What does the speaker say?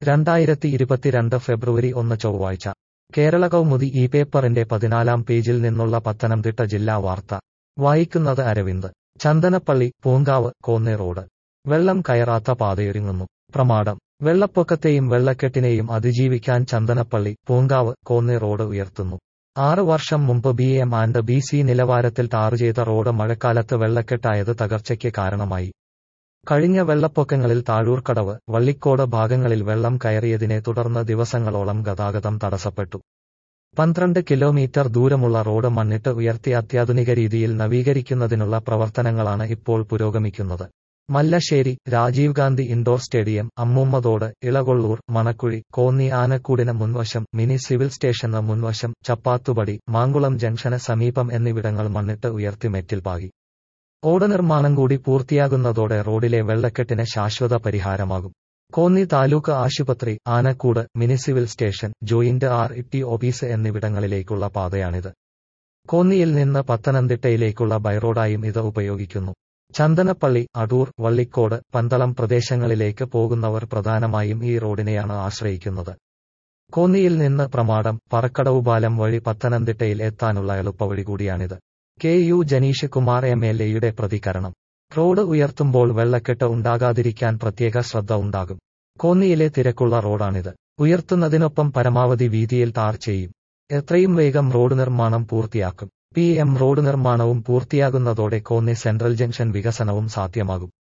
രണ്ടായിരത്തി ഇരുപത്തിരണ്ട് ഫെബ്രുവരി ഒന്ന് ചൊവ്വാഴ്ച കേരള കൗമുദി ഈ പേപ്പറിന്റെ പതിനാലാം പേജിൽ നിന്നുള്ള പത്തനംതിട്ട ജില്ലാ വാർത്ത വായിക്കുന്നത് അരവിന്ദ് ചന്ദനപ്പള്ളി പൂങ്കാവ് കോന്നി റോഡ് വെള്ളം കയറാത്ത പാതയൊരുങ്ങുന്നു പ്രമാടം വെള്ളപ്പൊക്കത്തെയും വെള്ളക്കെട്ടിനെയും അതിജീവിക്കാൻ ചന്ദനപ്പള്ളി പൂങ്കാവ് കോന്നി റോഡ് ഉയർത്തുന്നു ആറ് വർഷം മുമ്പ് B M and B C നിലവാരത്തിൽ ടാർ ചെയ്ത റോഡ് മഴക്കാലത്ത് വെള്ളക്കെട്ടായത് തകർച്ചയ്ക്ക് കാരണമായി കഴിഞ്ഞ വെള്ളപ്പൊക്കങ്ങളിൽ താഴൂർക്കടവ് വള്ളിക്കോട് ഭാഗങ്ങളിൽ വെള്ളം കയറിയതിനെ തുടർന്ന് ദിവസങ്ങളോളം ഗതാഗതം തടസ്സപ്പെട്ടു പന്ത്രണ്ട് കിലോമീറ്റർ ദൂരമുള്ള റോഡ് മണ്ണിട്ട് ഉയർത്തി അത്യാധുനിക രീതിയിൽ നവീകരിക്കുന്നതിനുള്ള പ്രവർത്തനങ്ങളാണ് ഇപ്പോൾ പുരോഗമിക്കുന്നത് മല്ലശ്ശേരി രാജീവ് ഗാന്ധി ഇൻഡോർ സ്റ്റേഡിയം അമ്മൂമ്മതോട് ഇളകൊള്ളൂർ മണക്കുഴി കോന്നി ആനക്കൂടിന് മുൻവശം മിനി സിവിൽ സ്റ്റേഷന് മുൻവശം ചപ്പാത്തുപടി മാങ്കുളം ജംഗ്ഷന് സമീപം എന്നിവിടങ്ങൾ മണ്ണിട്ട് ഉയർത്തി മെറ്റിൽ പാകി ഓട നിർമ്മാണം കൂടി പൂർത്തിയാകുന്നതോടെ റോഡിലെ വെള്ളക്കെട്ടിന് ശാശ്വത പരിഹാരമാകും കോന്നി താലൂക്ക് ആശുപത്രി Anakoodu mini civil station joint R T office എന്നിവിടങ്ങളിലേക്കുള്ള പാതയാണിത് കോന്നിയിൽ നിന്ന് പത്തനംതിട്ടയിലേക്കുള്ള ബൈറോഡായും ഇത് ഉപയോഗിക്കുന്നു ചന്ദനപ്പള്ളി അടൂർ വള്ളിക്കോട് പന്തളം പ്രദേശങ്ങളിലേക്ക് പോകുന്നവർ പ്രധാനമായും ഈ റോഡിനെയാണ് ആശ്രയിക്കുന്നത് കോന്നിയിൽ നിന്ന് പ്രമാടം പറക്കടവ് പാലം വഴി പത്തനംതിട്ടയിൽ എത്താനുള്ള എളുപ്പവഴി കൂടിയാണിത് K U Janeesh Kumar M L എയുടെ പ്രതികരണം റോഡ് ഉയർത്തുമ്പോൾ വെള്ളക്കെട്ട് ഉണ്ടാകാതിരിക്കാൻ പ്രത്യേക ശ്രദ്ധ ഉണ്ടാകും കോന്നിയിലെ തിരക്കുള്ള റോഡാണിത് ഉയർത്തുന്നതിനൊപ്പം പരമാവധി വീതിയിൽ ടാർ ചെയ്യും എത്രയും വേഗം റോഡ് നിർമ്മാണം പൂർത്തിയാക്കും പി എം റോഡ് നിർമ്മാണവും പൂർത്തിയാകുന്നതോടെ കോന്നി സെൻട്രൽ ജംഗ്ഷൻ വികസനവും സാധ്യമാകും